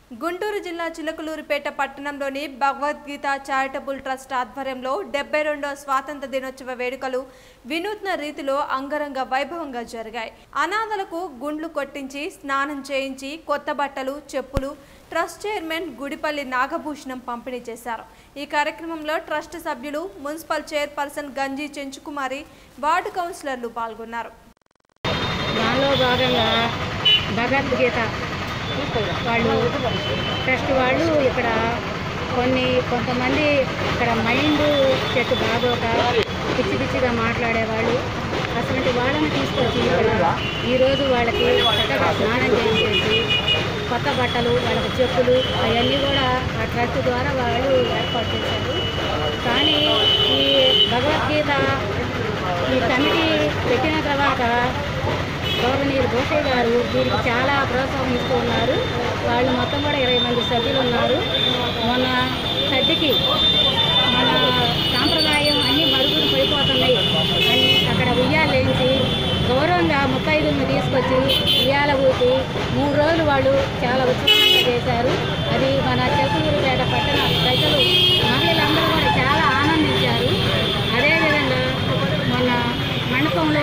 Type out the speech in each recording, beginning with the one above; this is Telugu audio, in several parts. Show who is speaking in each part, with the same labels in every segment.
Speaker 1: గుంటూరు జిల్లా చిలకలూరుపేట పట్టణంలోని భగవద్గీత చారిటబుల్ ట్రస్ట్ ఆధ్వర్యంలో డెబ్బై రెండో స్వాతంత్ర దినోత్సవ వేడుకలు వినూత్న రీతిలో అంగరంగ వైభవంగా జరిగాయి అనాథలకు గుండ్లు కొట్టించి స్నానం చేయించి కొత్త బట్టలు చెప్పులు ట్రస్ట్ చైర్మన్ గుడిపల్లి నాగభూషణం పంపిణీ చేశారు ఈ కార్యక్రమంలో ట్రస్ట్ సభ్యులు మున్సిపల్ చైర్పర్సన్ గంజి చెంచుకుమారి వార్డు కౌన్సిలర్లు పాల్గొన్నారు
Speaker 2: దానిలో భాగంగా భగవద్గీత వాళ్ళు ట్రస్ట్ వాళ్ళు ఇక్కడ కొన్ని కొంతమంది ఇక్కడ మైండ్ చెట్టు బాగోక పిచ్చి పిచ్చిగా మాట్లాడేవాళ్ళు అటువంటి వాళ్ళని తీసుకొచ్చి ఇక్కడ ఈరోజు వాళ్ళకి చక్కగా స్నానం చేయించేసి కొత్త బట్టలు వాళ్ళకి చెప్పులు అవన్నీ కూడా ఆ ట్రస్ట్ ద్వారా వాళ్ళు ఏర్పాటు చేశారు కానీ ఈ భగవద్గీత ఈ కమిటీ పెట్టిన తర్వాత గౌరవనీయులు భూషయ్య గారు దీనికి చాలా ప్రోత్సాహం ఇస్తూ ఉన్నారు వాళ్ళు మొత్తం కూడా ఇరవై మంది సభ్యులు ఉన్నారు మొన్న సద్దికి మన సాంప్రదాయం అన్ని మరుగులు పడిపోతున్నాయి అని అక్కడ ఉయ్యాలేంచి గౌరవంగా ముత్తైదులను తీసుకొచ్చి ఉయ్యాల ఊపి మూడు రోజులు వాళ్ళు చాలా ఉత్సాహంగా చేశారు అది మన చెరుకులూరుపేట పట్టణ ప్రజలు మహిళలందరూ కూడా చాలా ఆనందించారు అదేవిధంగా మన మండపంలో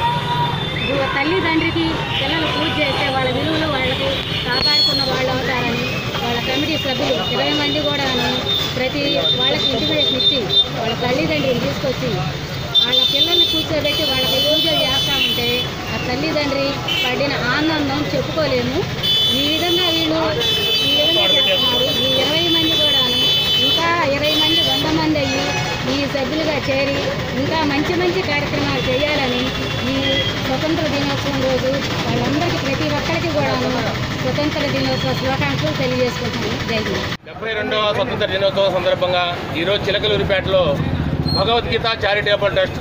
Speaker 2: ఇదిగో తల్లిదండ్రికి పిల్లలు పూజ చేస్తే వాళ్ళ విలువలు వాళ్ళకి కాపాడుకున్న వాళ్ళు అవుతారని వాళ్ళ కమిటీ సభ్యులు ఇరవై మంది కూడాను ప్రతి వాళ్ళకి ఇంటిమేషన్ ఇచ్చి వాళ్ళ తల్లిదండ్రిని తీసుకొచ్చి వాళ్ళ పిల్లల్ని కూర్చోబెట్టి వాళ్ళకి పూజలు చేస్తా ఉంటే ఆ తల్లిదండ్రి పడిన ఆనందం చెప్పుకోలేము ఈ విధంగా వీళ్ళు ఈ విధంగా చేస్తున్నారు ఈ ఇరవై మంది కూడాను ఇంకా ఇరవై మంది వంద మంది అయ్యి ఈ సభ్యులుగా చేరి ఇంకా మంచి మంచి కార్యక్రమాలు చేయాలని ఈ స్వతంత్ర దినోత్సవం రోజు వాళ్ళందరికీ ప్రతి ఒక్కరికి కూడాను స్వతంత్ర దినోత్సవ శుభాకాంక్షలు తెలియజేసుకుంటున్నాను జై హింద్
Speaker 3: డెబ్బై రెండవ స్వతంత్ర దినోత్సవం సందర్భంగా ఈరోజు చిలకలూరిపేటలో భగవద్గీత చారిటబుల్ ట్రస్ట్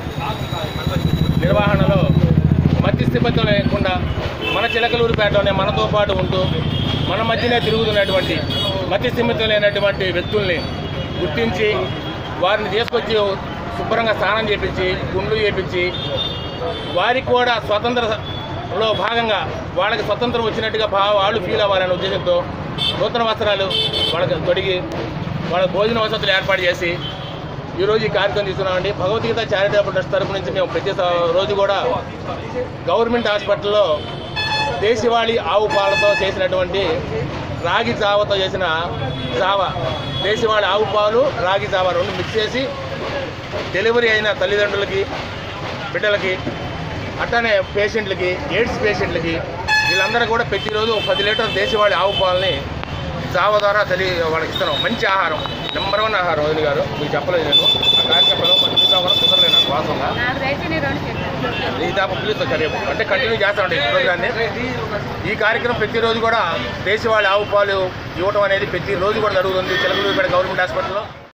Speaker 3: నిర్వహణలో మధ్యస్థిపత్యం లేకుండా మన చిలకలూరిపేటలోనే మనతో పాటు ఉంటూ మన మధ్యనే తిరుగుతున్నటువంటి మధ్యస్థిమితం లేనటువంటి వ్యక్తుల్ని గుర్తించి వారిని తీసుకొచ్చి శుభ్రంగా స్నానం చేపించి గుండ్లు చేపించి వారికి కూడా స్వతంత్రలో భాగంగా వాళ్ళకి స్వతంత్రం వచ్చినట్టుగా భా వాళ్ళు ఫీల్ అవ్వాలనే ఉద్దేశంతో నూతన వస్త్రాలు వాళ్ళకి తొడిగి వాళ్ళ భోజన వసతులు ఏర్పాటు చేసి ఈరోజు ఈ కార్యక్రమం తీసుకున్నామండి భగవద్గీత చారిటబుల్ ట్రస్ట్ తరపు నుంచి మేము ప్రతి స- రోజు కూడా గవర్నమెంట్ హాస్పిటల్లో దేశవాళీ ఆవు పాలతో చేసినటువంటి రాగి జావతో చేసిన జావ దేశవాళీ ఆవు పాలు రాగి జావ రెండు మిక్స్ చేసి డెలివరీ అయిన తల్లిదండ్రులకి బిడ్డలకి అట్లానే పేషెంట్లకి ఎయిడ్స్ పేషెంట్లకి వీళ్ళందరూ కూడా ప్రతిరోజు ఒక పది లీటర్ దేశవాళీ ఆవు పాలని జావ ద్వారా తల్లి వాళ్ళకి ఇస్తున్నాం మంచి ఆహారం నెంబర్ వన్ ఆహారం వదిలి గారు మీకు చెప్పలేదు నేను ఆ కార్యక్రమంలో మనం చూద్దామని కుదరలేదు నాకు వాసంగా
Speaker 2: నాకు దయచేసి రెండు
Speaker 3: ఈ దాకా పిలుస్తా సరే అంటే కంటిన్యూ చేస్తామండి ఈ ప్రోగ్రాన్ని ఈ కార్యక్రమం ప్రతిరోజు కూడా దేశవాళీ ఆవు పాలు ఇవ్వటం అనేది ప్రతిరోజు కూడా జరుగుతుంది చిలకలూరుపేట గవర్నమెంట్ హాస్పిటల్లో